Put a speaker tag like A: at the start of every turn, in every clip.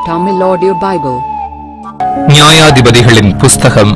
A: Tamil Audio Bible.
B: நியாயாதிபதிகளின் புஸ்தகம்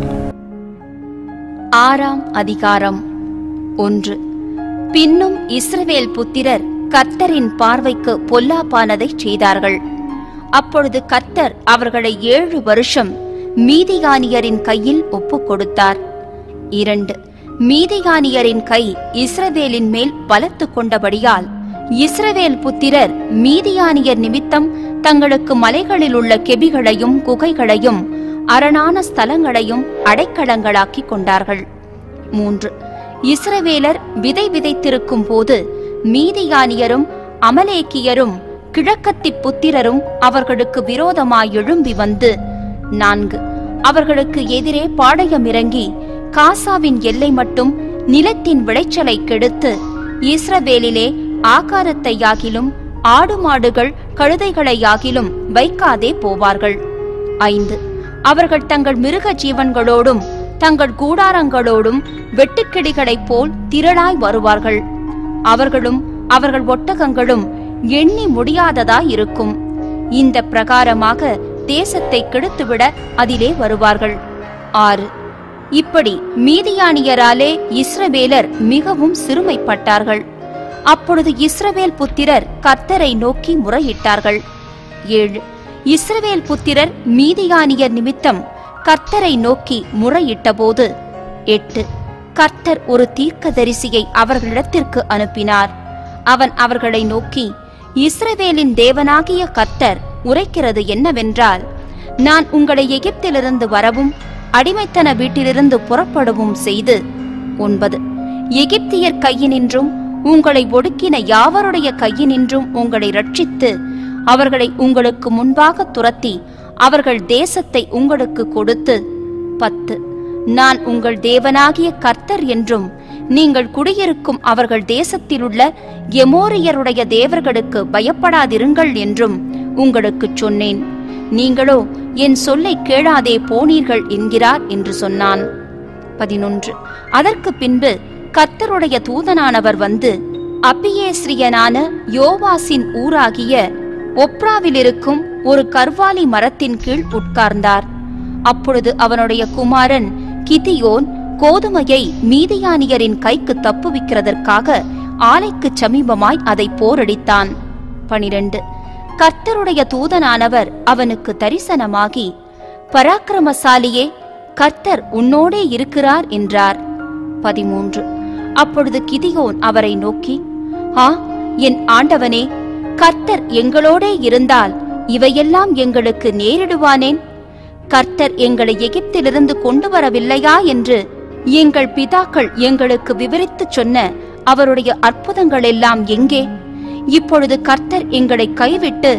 C: ஆறாம் அதிகாரம் ஒன்று பின்னும் இஸ்ரவேல் புத்திரர் கர்த்தரின் பார்வைக்கு பொல்லாப்பானதைச் செய்தார்கள் அப்பொழுது கர்த்தர் அவர்களை ஏழு வருஷம் மீதிகானியரின் கையில் ஒப்புக் கொடுத்தார் இரண்டு மீதிகானியரின் கை இஸ்ரவேலின் மேல் பலத்து கொண்டபடியால் இஸ்ரவேல் புத்திரர் மீதியானியர் நிமித்தம் தங்களுக்கு மலைகளில் உள்ள கெபிகளையும் குகைகளையும் அரணான ஸ்தலங்களையும் அடைக்கலங்களாக்கிக் கொண்டார்கள் மூன்று இஸ்ரவேலர் விதை விதைத்திருக்கும் போது மீதியானியரும் அமலேக்கியரும் கிழக்கத்தி புத்திரரும் அவர்களுக்கு விரோதமாய் எழும்பி வந்து நான்கு அவர்களுக்கு எதிரே பாளையமிறங்கி காசாவின் எல்லை மட்டும் நிலத்தின் விளைச்சலை கெடுத்து இஸ்ரவேலிலே ஆகாரத்தையாகிலும் ஆடு மாடுகள் கழுதைகளையாகிலும் வைக்காதே போவார்கள் ஐந்து அவர்கள் தங்கள் மிருக ஜீவன்களோடும் தங்கள் கூடாரங்களோடும் வெட்டுக்கிளிகளைப் போல் திரளாய் வருவார்கள் அவர்களும் அவர்கள் ஒட்டகங்களும் எண்ணி முடியாததாய் இருக்கும் இந்த பிரகாரமாக தேசத்தை கெடுத்துவிட அதிலே வருவார்கள் ஆறு இப்படி மீதியானியராலே இஸ்ரவேலர் மிகவும் சிறுமைப்பட்டார்கள் அப்பொழுது இஸ்ரவேல் புத்திரர் கர்த்தரை நோக்கி முறையிட்டார்கள் ஏழு இஸ்ரவேல் புத்திரர் மீதியானியர் நிமித்தம் கர்த்தரை நோக்கி முறையிட்டபோது எட்டு கர்த்தர் ஒரு தீர்க்கதரிசியை அவர்களிடத்திற்கு அனுப்பினார் அவன் அவர்களை நோக்கி இஸ்ரவேலின் தேவனாகிய கர்த்தர் உரைக்கிறது என்னவென்றால் நான் உங்களை எகிப்திலிருந்து வரவும் அடிமைத்தன வீட்டிலிருந்து புறப்படவும் செய்து ஒன்பது எகிப்தியர் கையினின்றும் உங்களை ஒடுக்கின யாவருடைய கையினின்றும் உங்களை ரட்சித்து அவர்களை உங்களுக்கு முன்பாக துரத்தி அவர்கள் தேசத்தை உங்களுக்கு கொடுத்து பத்து நான் உங்கள் தேவனாகிய கர்த்தர் என்றும் நீங்கள் குடியிருக்கும் அவர்கள் தேசத்திலுள்ள எமோரியருடைய தேவர்களுக்கு பயப்படாதிருங்கள் என்றும் உங்களுக்குச் சொன்னேன் நீங்களோ என் சொல்லை கேளாதே போனீர்கள் என்கிறார் என்று சொன்னான் பதினொன்று அதற்கு பின்பு கர்த்தருடைய தூதனானவர் வந்து அப்பியேஸ்ரியனான யோவாசின் ஊராகிய ஒப்ராவிலிருக்கும் ஒரு கர்வாலி மரத்தின் கீழ் உட்கார்ந்தார் அப்பொழுது அவனுடைய குமாரன் கிதியோன் கோதுமையை மீதியானியரின் கைக்கு தப்புவிக்கிறதற்காக ஆலைக்குச் சமீபமாய் அதை போரடித்தான் பனிரெண்டு கர்த்தருடைய தூதனானவர் அவனுக்கு தரிசனமாகி பராக்கிரமசாலியே கர்த்தர் உன்னோடே இருக்கிறார் என்றார் பதிமூன்று அப்பொழுது கிதியோன் அவரை நோக்கி ஆ என் ஆண்டவனே கர்த்தர் எங்களோடே இருந்தால் இவையெல்லாம் எங்களுக்கு நேரிடுவானேன் கர்த்தர் எங்களை எகிப்திலிருந்து கொண்டு வரவில்லையா என்று எங்கள் பிதாக்கள் எங்களுக்கு விவரித்துச் சொன்ன அவருடைய அற்புதங்கள் எல்லாம் எங்கே இப்பொழுது கர்த்தர் எங்களை கைவிட்டு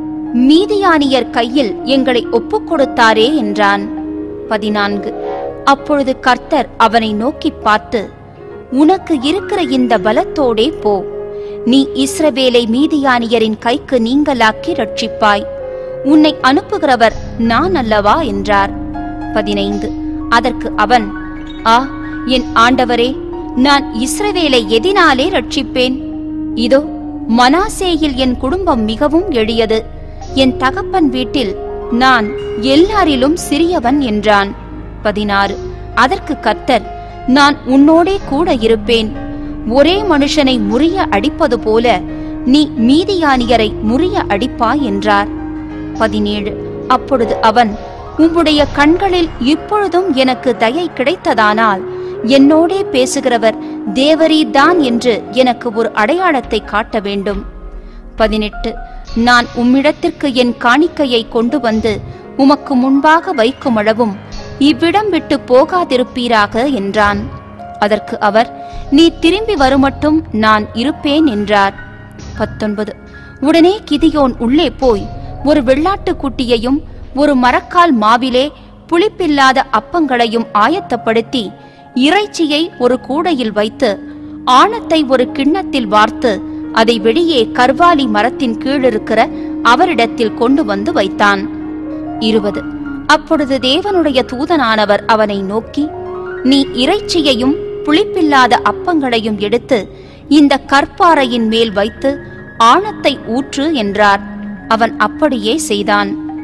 C: மீதியானியர் கையில் எங்களை ஒப்புக் கொடுத்தாரே என்றான் பதினான்கு அப்பொழுது கர்த்தர் அவனை நோக்கிப் பார்த்து உனக்கு இருக்கிற இந்த பலத்தோடே போ நீ இஸ்ரவேலை மீதியானியரின் கைக்கு நீங்களாக்கி ரட்சிப்பாய் உன்னை அனுப்புகிறவர் நான் அல்லவா என்றார் பதினைந்து அதற்கு அவன் ஆ என் ஆண்டவரே நான் இஸ்ரவேலை எதினாலே ரட்சிப்பேன் இதோ மனாசேயில் என் குடும்பம் மிகவும் எளியது என் தகப்பன் வீட்டில் நான் எல்லாரிலும் சிறியவன் என்றான் பதினாறு அதற்கு கர்த்தர் நான் உன்னோடே கூட இருப்பேன் ஒரே மனுஷனை முறிய அடிப்பது போல நீ மீதியானியரை முறிய அடிப்பாய் என்றார் பதினேழு அப்பொழுது அவன் உம்முடைய கண்களில் இப்பொழுதும் எனக்கு தயை கிடைத்ததானால் என்னோடே பேசுகிறவர் தேவரீதான் என்று எனக்கு ஒரு அடையாளத்தை காட்ட வேண்டும் பதினெட்டு நான் உம்மிடத்திற்கு என் காணிக்கையை கொண்டு வந்து உமக்கு முன்பாக வைக்கும் அளவும் இவ்விடம் விட்டு போகாதிருப்பீராக என்றான் அதற்கு அவர் நீ திரும்பி வருமட்டும் நான் இருப்பேன் என்றார் பத்தொன்பது உடனே கிதியோன் உள்ளே போய் ஒரு வெள்ளாட்டுக் குட்டியையும் ஒரு மரக்கால் மாவிலே புளிப்பில்லாத அப்பங்களையும் ஆயத்தப்படுத்தி இறைச்சியை ஒரு கூடையில் வைத்து ஆணத்தை ஒரு கிண்ணத்தில் வார்த்து அதை வெளியே கர்வாலி மரத்தின் கீழிருக்கிற அவரிடத்தில் கொண்டு வந்து வைத்தான் இருபது அப்பொழுது தேவனுடைய தூதனானவர் அவனை நோக்கி நீ இறைச்சியையும் புளிப்பில்லாத அப்பங்களையும் எடுத்து இந்த கற்பாறையின் மேல் வைத்து ஆணத்தை ஊற்று என்றார் அவன் அப்படியே செய்தான்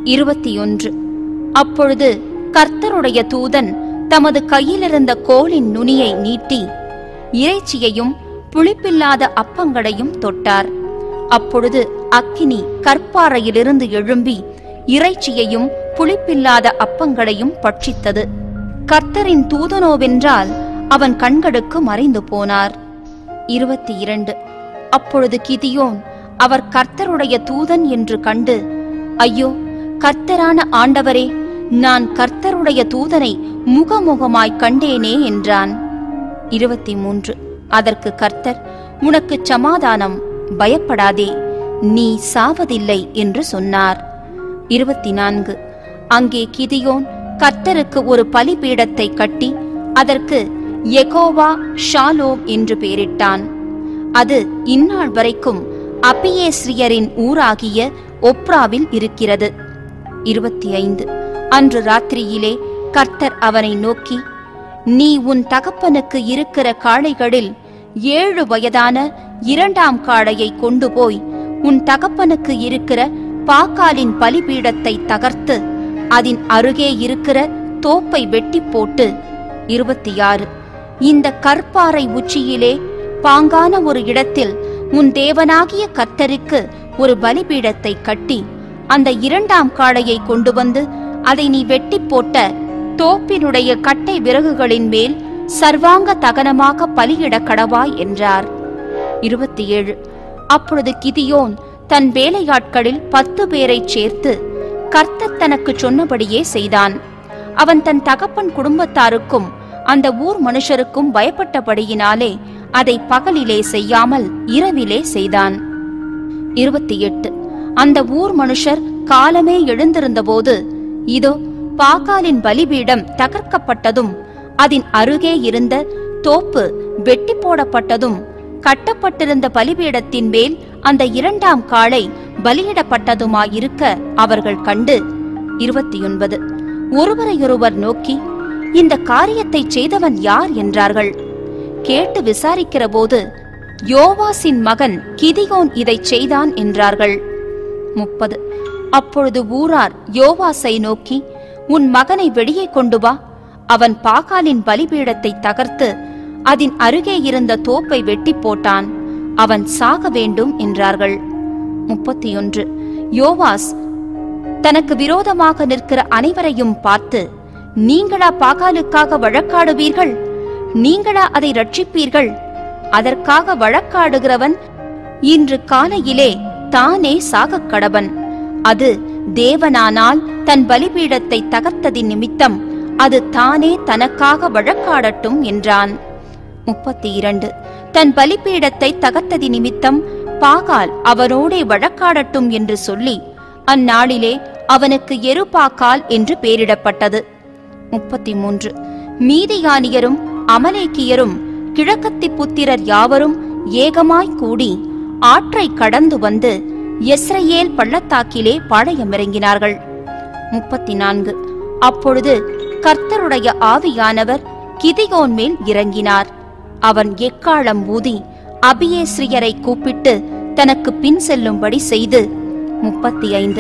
C: இருபத்தி ஒன்று அப்பொழுது கர்த்தருடைய தூதன் தமது கையிலிருந்த கோலின் நுனியை நீட்டி இறைச்சியையும் புளிப்பில்லாத அப்பங்களையும் தொட்டார் அப்பொழுது அக்கினி கற்பாறையிலிருந்து எழும்பி இறைச்சியையும் புளிப்பில்லாத அப்பங்களையும் பட்சித்தது கர்த்தரின் தூதனோவென்றால் அவன் கண்களுக்கு மறைந்து போனார் இருபத்தி இரண்டு அப்பொழுது கிதியோன் அவர் கர்த்தருடைய தூதன் என்று கண்டு ஐயோ கர்த்தரான ஆண்டவரே நான் கர்த்தருடைய தூதனை முகமுகமாய் கண்டேனே என்றான் இருபத்தி மூன்று அதற்கு கர்த்தர் உனக்கு சமாதானம் பயப்படாதே நீ சாவதில்லை என்று சொன்னார் இருபத்தி நான்கு அங்கே கிதியோன் கர்த்தருக்கு ஒரு பலிபீடத்தை கட்டி அதற்கு எகோவா ஷாலோம் என்று பெயரிட்டான் அது இந்நாள் வரைக்கும் அபியேஸ்ரியரின் ஊராகிய ஒப்ராவில் இருக்கிறது இருபத்தி ஐந்து அன்று ராத்திரியிலே கர்த்தர் அவனை நோக்கி நீ உன் தகப்பனுக்கு இருக்கிற காளைகளில் ஏழு வயதான இரண்டாம் காளையை கொண்டு போய் உன் தகப்பனுக்கு இருக்கிற பாக்காலின் பலிபீடத்தை தகர்த்து அதன் அருகே இருக்கிற தோப்பை வெட்டி போட்டு இருபத்தி ஆறு இந்த கற்பாறை உச்சியிலே பாங்கான ஒரு இடத்தில் உன் தேவனாகிய கர்த்தருக்கு ஒரு பலிபீடத்தை கட்டி அந்த இரண்டாம் காளையை கொண்டு வந்து அதை நீ வெட்டி போட்ட தோப்பினுடைய கட்டை விறகுகளின் மேல் சர்வாங்க தகனமாக பலியிட கடவாய் என்றார் இருபத்தி ஏழு அப்பொழுது கிதியோன் தன் வேலையாட்களில் பத்து பேரைச் சேர்த்து கர்த்தர் தனக்கு சொன்னபடியே செய்தான் அவன் தன் தகப்பன் குடும்பத்தாருக்கும் அந்த ஊர் மனுஷருக்கும் பயப்பட்டபடியினாலே அதை பகலிலே செய்யாமல் இரவிலே செய்தான் இருபத்தி எட்டு அந்த ஊர் மனுஷர் காலமே எழுந்திருந்தபோது இதோ பாகாலின் பலிபீடம் தகர்க்கப்பட்டதும் அதன் அருகே இருந்த தோப்பு வெட்டி போடப்பட்டதும் கட்டப்பட்டிருந்த பலிபீடத்தின் மேல் அந்த இரண்டாம் காளை பலியிடப்பட்டதுமாயிருக்க அவர்கள் கண்டு இருபத்தி ஒன்பது ஒருவரையொருவர் நோக்கி இந்த காரியத்தை செய்தவன் யார் என்றார்கள் கேட்டு விசாரிக்கிறபோது யோவாசின் மகன் கிதியோன் இதைச் செய்தான் என்றார்கள் முப்பது அப்பொழுது ஊரார் யோவாசை நோக்கி உன் மகனை வெளியே கொண்டு வா அவன் பாகாலின் பலிபீடத்தை தகர்த்து அதன் அருகே இருந்த தோப்பை வெட்டி போட்டான் அவன் சாக வேண்டும் என்றார்கள் முப்பத்தி ஒன்று யோவாஸ் தனக்கு விரோதமாக நிற்கிற அனைவரையும் பார்த்து நீங்களா பாகாலுக்காக வழக்காடுவீர்கள் நீங்களா அதை ரட்சிப்பீர்கள் அதற்காக வழக்காடுகிறவன் இன்று காலையிலே தானே சாகக் கடவன் அது தேவனானால் தன் பலிபீடத்தை தகர்த்ததின் நிமித்தம் அது தானே தனக்காக வழக்காடட்டும் என்றான் முப்பத்தி இரண்டு தன் பலிபீடத்தை தகர்த்ததி நிமித்தம் பாகால் அவனோடே வழக்காடட்டும் என்று சொல்லி அந்நாளிலே அவனுக்கு எருபாக்கால் என்று பெயரிடப்பட்டது முப்பத்தி மூன்று மீதியானியரும் அமலேக்கியரும் கிழக்கத்தி புத்திரர் யாவரும் ஏகமாய் கூடி ஆற்றை கடந்து வந்து எஸ்ரயேல் பள்ளத்தாக்கிலே பாளையமிறங்கினார்கள் முப்பத்தி நான்கு அப்பொழுது கர்த்தருடைய ஆவியானவர் கிதியோன் மேல் இறங்கினார் அவன் எக்காளம் ஊதி அபியேஸ்ரியரை கூப்பிட்டு தனக்கு பின் செல்லும்படி செய்து முப்பத்தி ஐந்து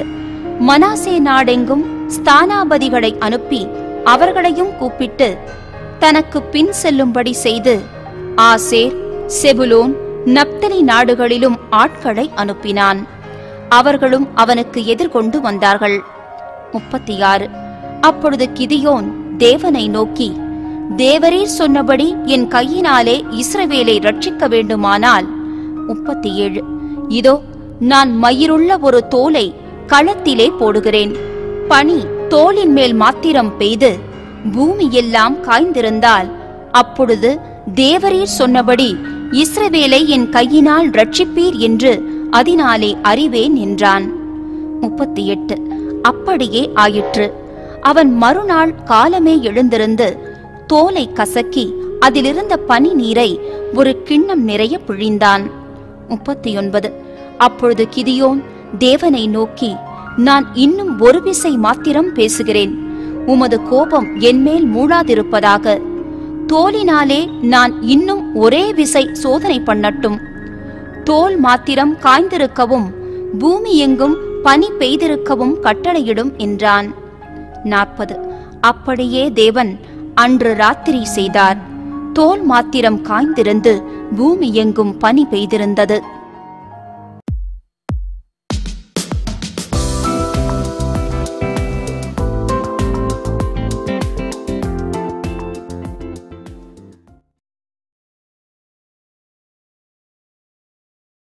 C: மனாசே நாடெங்கும் ஸ்தானாபதிகளை அனுப்பி அவர்களையும் கூப்பிட்டு தனக்கு பின் செல்லும்படி செய்து ஆசேர் செபுலோன் நப்தலி நாடுகளிலும் ஆட்களை அனுப்பினான் அவர்களும் அவனுக்கு எதிர்கொண்டு வந்தார்கள் முப்பத்தி ஆறு அப்பொழுது கிதியோன் தேவனை நோக்கி தேவரீர் சொன்னபடி என் கையினாலே இஸ்ரவேலை ரட்சிக்க வேண்டுமானால் முப்பத்தி ஏழு இதோ நான் மயிருள்ள ஒரு தோலை களத்திலே போடுகிறேன் பனி தோலின் மேல் மாத்திரம் பெய்து பூமியெல்லாம் காய்ந்திருந்தால் அப்பொழுது தேவரீர் சொன்னபடி இஸ்ரவேலை என் கையினால் ரட்சிப்பீர் என்று அதனாலே அறிவேன் என்றான் முப்பத்தி எட்டு அப்படியே ஆயிற்று அவன் மறுநாள் காலமே எழுந்திருந்து தோலை கசக்கி அதிலிருந்த பனி நீரை ஒரு கிண்ணம் நிறைய பிழிந்தான் முப்பத்தி ஒன்பது அப்பொழுது கிதியோன் தேவனை நோக்கி நான் இன்னும் ஒரு விசை மாத்திரம் பேசுகிறேன் உமது கோபம் என்மேல் மூளாதிருப்பதாக தோலினாலே நான் இன்னும் ஒரே விசை சோதனை பண்ணட்டும் தோல் மாத்திரம் காய்ந்திருக்கவும் பூமி எங்கும் பனி பெய்திருக்கவும் கட்டளையிடும் என்றான் நாற்பது அப்படியே தேவன் அன்று ராத்திரி செய்தார் தோல் மாத்திரம் காய்ந்திருந்து பூமி எங்கும் பனி பெய்திருந்தது